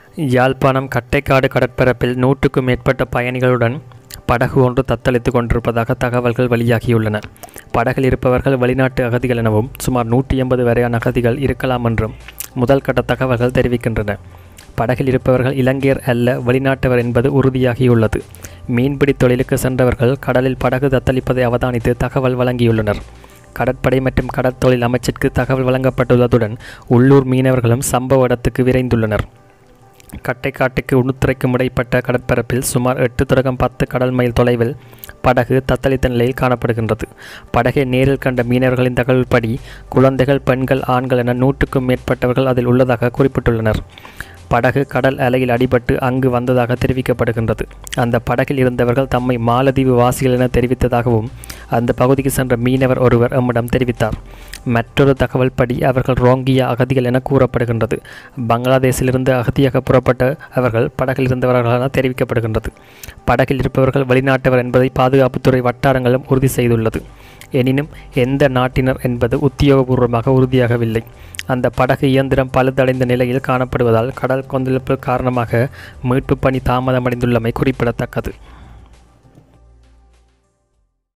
யாழ்ப்பாணம் கட்டைக்காடு கடற்பரப்பில் நூற்றுக்கும் மேற்பட்ட பயணிகளுடன் படகு ஒன்று தத்தளித்து கொண்டிருப்பதாக தகவல்கள் வெளியாகியுள்ளன படகில் இருப்பவர்கள் வெளிநாட்டு அகதிகள் எனவும் சுமார் நூற்றி எண்பது வரையான அகதிகள் இருக்கலாம் என்றும் முதல் கட்ட தகவல்கள் தெரிவிக்கின்றன படகில் இருப்பவர்கள் இலங்கையர் அல்ல வெளிநாட்டவர் என்பது உறுதியாகியுள்ளது மீன்பிடி தொழிலுக்கு சென்றவர்கள் கடலில் படகு தத்தளிப்பதை அவதானித்து தகவல் வழங்கியுள்ளனர் கடற்படை மற்றும் கடற்தொழில் அமைச்சிற்கு தகவல் வழங்கப்பட்டுள்ளதுடன் உள்ளூர் மீனவர்களும் சம்பவ இடத்துக்கு விரைந்துள்ளனர் கட்டைக்காட்டுக்கு உணுத்துறைக்கும் இடைப்பட்ட கடற்பரப்பில் சுமார் எட்டு தொடக்கம் பத்து கடல் மைல் தொலைவில் படகு தத்தளித்த நிலையில் காணப்படுகின்றது படகை நேரில் கண்ட மீனவர்களின் தகவல்படி குழந்தைகள் பெண்கள் ஆண்கள் என நூற்றுக்கும் மேற்பட்டவர்கள் அதில் உள்ளதாக குறிப்பிட்டுள்ளனர் படகு கடல் அலையில் அடிபட்டு அங்கு வந்ததாக தெரிவிக்கப்படுகின்றது அந்த படகில் இருந்தவர்கள் தம்மை மாலதீவு வாசிகள் என தெரிவித்ததாகவும் அந்த பகுதிக்கு சென்ற மீனவர் ஒருவர் எம்மிடம் தெரிவித்தார் மற்றொரு தகவல் படி அவர்கள் ரோங்கியா அகதிகள் என கூறப்படுகின்றது பங்களாதேஷிலிருந்து அகதியாக புறப்பட்ட அவர்கள் படகில் இருந்தவர்கள் என தெரிவிக்கப்படுகின்றது படகில் இருப்பவர்கள் வெளிநாட்டவர் என்பதை பாதுகாப்புத்துறை வட்டாரங்களும் உறுதி செய்துள்ளது எனினும் எந்த நாட்டினர் என்பது உத்தியோகபூர்வமாக உறுதியாகவில்லை அந்த படகு இயந்திரம் பழுதடைந்த நிலையில் காணப்படுவதால் கடல் கொந்தளிப்பு காரணமாக மீட்புப் பணி தாமதமடைந்துள்ளமை குறிப்பிடத்தக்கது